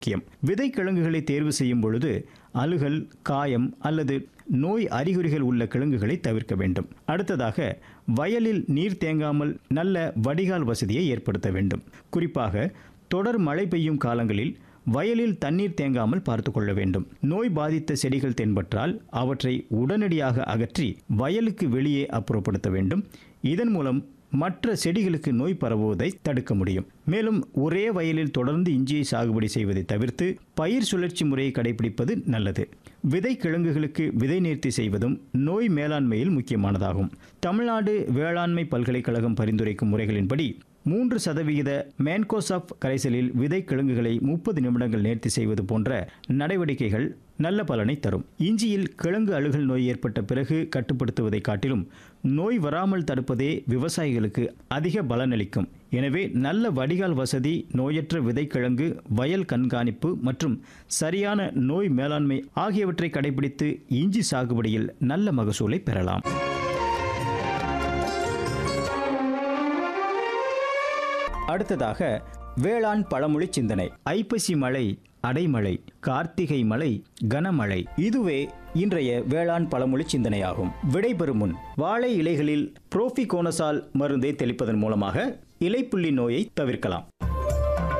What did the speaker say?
முக்கியம் விதை கிழங்குகளை தேர்வு செய்யும் பொழுது அழுகல் காயம் அல்லது நோய் அறிகுறிகள் உள்ள கிழங்குகளை தவிர்க்க வேண்டும் அடுத்ததாக வயலில் நீர் தேங்காமல் நல்ல வடிகால் வசதியை ஏற்படுத்த வேண்டும் குறிப்பாக தொடர் மழை பெய்யும் காலங்களில் வயலில் தண்ணீர் தேங்காமல் பார்த்து கொள்ள வேண்டும் நோய் பாதித்த செடிகள் தென்பட்டால் அவற்றை உடனடியாக அகற்றி வயலுக்கு வெளியே அப்புறப்படுத்த வேண்டும் இதன் மூலம் மற்ற செடிகளுக்கு நோய் பரவுவதை தடுக்க முடியும் மேலும் ஒரே வயலில் தொடர்ந்து இஞ்சியை சாகுபடி செய்வதை தவிர்த்து பயிர் சுழற்சி முறையை கடைபிடிப்பது நல்லது விதை கிழங்குகளுக்கு விதை நேர்த்தி செய்வதும் நோய் மேலாண்மையில் முக்கியமானதாகும் தமிழ்நாடு வேளாண்மை பல்கலைக்கழகம் பரிந்துரைக்கும் முறைகளின்படி மூன்று சதவிகித மேன்கோசாப் கரைசலில் விதை கிழங்குகளை முப்பது நிமிடங்கள் நேர்த்தி செய்வது போன்ற நடவடிக்கைகள் நல்ல பலனை தரும் இஞ்சியில் கிழங்கு அழுகல் நோய் ஏற்பட்ட பிறகு கட்டுப்படுத்துவதை காட்டிலும் நோய் வராமல் தடுப்பதே விவசாயிகளுக்கு அதிக பலனளிக்கும் எனவே நல்ல வடிகால் வசதி நோயற்ற விதைக்கிழங்கு வயல் கண்காணிப்பு மற்றும் சரியான நோய் மேலாண்மை ஆகியவற்றை கடைபிடித்து இஞ்சி சாகுபடியில் நல்ல மகசூலை பெறலாம் அடுத்ததாக வேளாண் பழமொழி சிந்தனை ஐப்பசி மழை அடைமழை கார்த்திகை மழை கனமழை இதுவே இன்றைய வேளாண் பழமொழி சிந்தனையாகும் விடைபெறும் முன் வாழை இலைகளில் புரோஃபிகோனசால் மருந்தை தெளிப்பதன் மூலமாக இலைப்புள்ளி நோயை தவிர்க்கலாம்